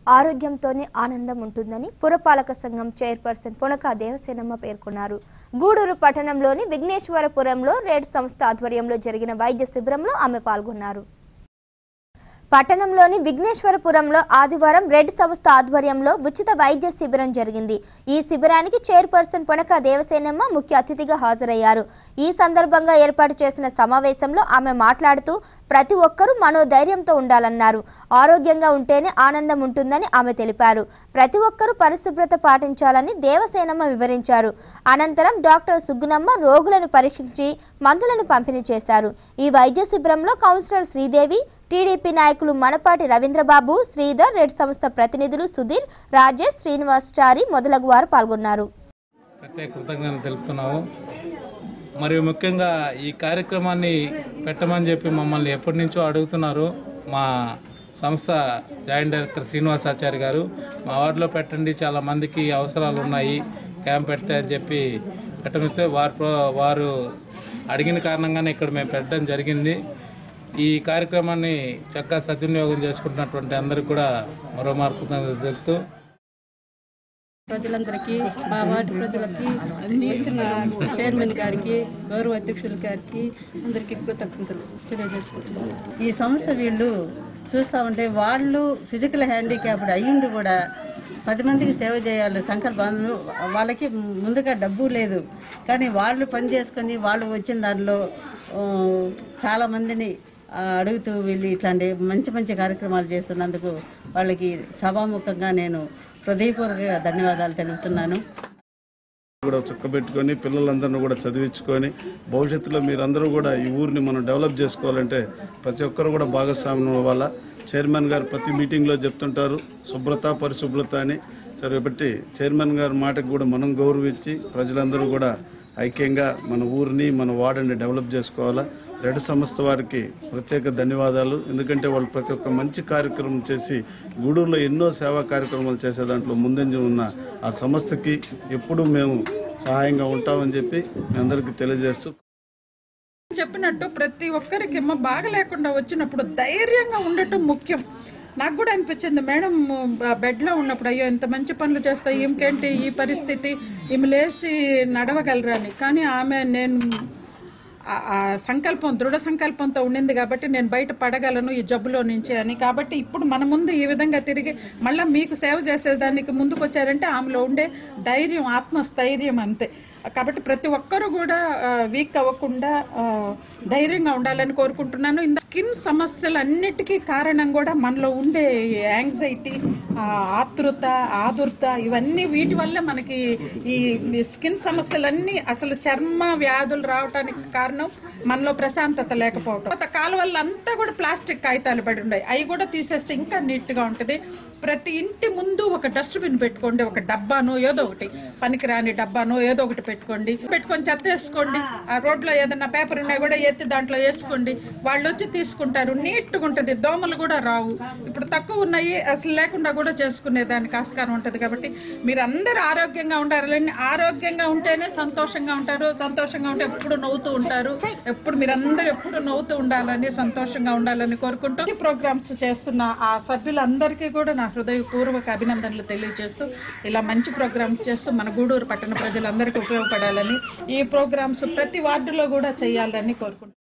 ఆరోగ్యంతోనే ఆనందం ఉంటుందని పురపాలక సంఘం చైర్పర్సన్ పునక దేవసేనమ్మ పేర్కొన్నారు గూడూరు పట్టణంలోని విఘ్నేశ్వరపురంలో రెడ్ సంస్థ ఆధ్వర్యంలో జరిగిన వైద్య శిబిరంలో ఆమె పాల్గొన్నారు పట్టణంలోని విఘ్నేశ్వరపురంలో ఆదివారం రెడ్ సంస్థ ఆధ్వర్యంలో ఉచిత వైద్య శిబిరం జరిగింది ఈ శిబిరానికి చైర్పర్సన్ పొనక దేవసేనమ్మ ముఖ్య అతిథిగా హాజరయ్యారు ఈ సందర్భంగా ఏర్పాటు చేసిన సమావేశంలో ఆమె మాట్లాడుతూ ప్రతి ఒక్కరూ మనోధైర్యంతో ఉండాలన్నారు ఆరోగ్యంగా ఉంటేనే ఆనందం ఉంటుందని ఆమె తెలిపారు ప్రతి ఒక్కరూ పరిశుభ్రత పాటించాలని దేవసేనమ్మ వివరించారు అనంతరం డాక్టర్ సుగ్గునమ్మ రోగులను పరీక్షించి మందులను పంపిణీ చేశారు ఈ వైద్య శిబిరంలో కౌన్సిలర్ శ్రీదేవి టీడీపీ నాయకులు మనపాటి రవీంద్రబాబు శ్రీధర్ రెడ్ సంస్థ ప్రతినిధులు సుధీర్ రాజేష్ శ్రీనివాసచారి మొదలగు వారు పాల్గొన్నారు ప్రత్యేక కృతజ్ఞతలు తెలుపుతున్నాము మరియు ముఖ్యంగా ఈ కార్యక్రమాన్ని పెట్టమని చెప్పి మమ్మల్ని ఎప్పటి నుంచో అడుగుతున్నారు మా సంస్థ జాయింట్ డైరెక్టర్ శ్రీనివాసాచారి గారు మా వార్డులో పెట్టండి చాలా మందికి అవసరాలు ఉన్నాయి క్యాంప్ పెడితే అని చెప్పి పెట్టమిస్తే వారు ప్రో- వారు అడిగిన కారణంగానే ఇక్కడ మేము పెట్టడం జరిగింది ఈ కార్యక్రమాన్ని చక్కగా సద్వినియోగం చేసుకుంటున్నటువంటి అందరికీ కూడా మరో మార్పు తెలుపుతూ ప్రజలందరికీ మా వార్డు ప్రజలకి వచ్చిన చైర్మన్ గారికి గౌరవ అధ్యక్షుల గారికి అందరికీ కృతజ్ఞతలు తెలియజేసుకుంటున్నాను ఈ సంస్థ వీళ్ళు చూస్తూ ఉంటే వాళ్ళు ఫిజికల్ హ్యాండిక్యాప్డ్ అయ్యిండి కూడా పది మందికి సేవ చేయాలి సంకల్పం వాళ్ళకి ముందుగా డబ్బు లేదు కానీ వాళ్ళు పని చేసుకొని వాళ్ళు వచ్చిన దానిలో ఆ, చాలా మందిని ఆ, అడుగుతూ వీళ్ళు ఇట్లాంటి మంచి మంచి కార్యక్రమాలు చేస్తున్నందుకు వాళ్ళకి సభాముఖంగా నేను హృదయపూర్వక ధన్యవాదాలు తెలుపుతున్నాను కూడా చక్కబెట్టుకొని పిల్లలందరినీ కూడా చదివించుకొని భవిష్యత్తులో మీరందరూ కూడా ఈ ఊరిని మనం డెవలప్ చేసుకోవాలంటే ప్రతి ఒక్కరు కూడా భాగస్వామ్యం అవ్వాలా చైర్మన్ గారు ప్రతి మీటింగ్లో చెప్తుంటారు శుభ్రత పరిశుభ్రత అని సరే బట్టి చైర్మన్ గారి మాటకు కూడా మనం గౌరవించి ప్రజలందరూ కూడా ఐక్యంగా మన ఊరిని మన వార్డుని డెవలప్ చేసుకోవాలా రెడ్ సంస్థ వారికి ప్రత్యేక ధన్యవాదాలు ఎందుకంటే వాళ్ళు ప్రతి ఒక్క మంచి కార్యక్రమం చేసి గూడూరులో ఎన్నో సేవా కార్యక్రమాలు చేసే దాంట్లో ముందంజ ఉన్న ఆ సంస్థకి ఎప్పుడూ మేము సహాయంగా ఉంటామని చెప్పి మీ అందరికీ తెలియజేస్తూ చెప్పినట్టు ప్రతి ఒక్కరికి ఏమో బాగా లేకుండా వచ్చినప్పుడు ధైర్యంగా ఉండటం ముఖ్యం నాకు కూడా అనిపించింది మేడం బ- బెడ్లో ఉన్నప్పుడు అయ్యో ఎంత మంచి పనులు చేస్తాయి ఈమెకేంటి ఈ పరిస్థితి ఈమె లేచి నడవగలరా అని కానీ ఆమె నేను ఆ- ఆ సంకల్పం దృఢ సంకల్పంతో ఉండింది కాబట్టి నేను బయట పడగలను ఈ జబ్బులో నుంచి అని కాబట్టి ఇప్పుడు మన ముందు ఈ విధంగా తిరిగి మళ్ళీ మీకు సేవ చేసేదానికి ముందుకు వచ్చారంటే ఆమెలో ఉండే ధైర్యం ఆత్మస్థైర్యం అంతే కాబట్టి ప్రతి ఒక్కరూ కూడా వీక్ అవ్వకుండా ఆ, ధైర్యంగా ఉండాలని కోరుకుంటున్నాను ఇంత స్కిన్ సమస్యలన్నిటికీ కారణం కూడా మనలో ఉండే యాంగ్జైటీ ఆతృత ఆదుర్త ఇవన్నీ వీటి వల్ల మనకి ఈ స్కిన్ సమస్యలన్నీ అసలు చర్మ వ్యాధులు రావడానికి కారణం మనలో ప్రశాంతత లేకపోవటం కొత్త కాలువల్ల అంతా కూడా ప్లాస్టిక్ కాగితాలు పడి ఉన్నాయి అవి కూడా తీసేస్తే ఇంకా నీట్ గా ఉంటుంది ప్రతి ఇంటి ముందు ఒక డస్ట్బిన్ పెట్టుకోండి ఒక డబ్బాను ఏదో ఒకటి పనికిరాని డబ్బాను ఏదో ఒకటి పెట్టుకోండి పెట్టుకొని చెత్త వేసుకోండి ఆ రోడ్లో ఏదైనా పేపర్ ఉన్నా కూడా ఎత్తి దాంట్లో వేసుకోండి వాళ్ళు వచ్చి తీసుకుంటారు నీట్గా ఉంటుంది దోమలు కూడా రావు ఇప్పుడు తక్కువ ఉన్నాయి అసలు లేకుండా కూడా చేసుకునే దానికి ఆస్కారం ఉంటుంది కాబట్టి మీరు అందరూ ఆరోగ్యంగా ఉండాలని ఆరోగ్యంగా ఉంటేనే సంతోషంగా ఉంటారు సంతోషంగా ఉంటే ఎప్పుడు నవ్వుతూ ఉంటారు ఎప్పుడు మీరందరూ ఎప్పుడు నవ్వుతూ ఉండాలని సంతోషంగా ఉండాలని కోరుకుంటూ ఈ ప్రోగ్రామ్స్ చేస్తున్న ఆ సభ్యులందరికీ కూడా నా హృదయపూర్వక అభినందనలు తెలియజేస్తూ ఇలా మంచి ప్రోగ్రామ్స్ చేస్తూ మన గూడూరు పట్టణ ప్రజలందరికీ ఉపయోగపడాలని ఈ ప్రోగ్రామ్స్ ప్రతి వార్డులో కూడా చేయాలని కోరుకుంటున్నాను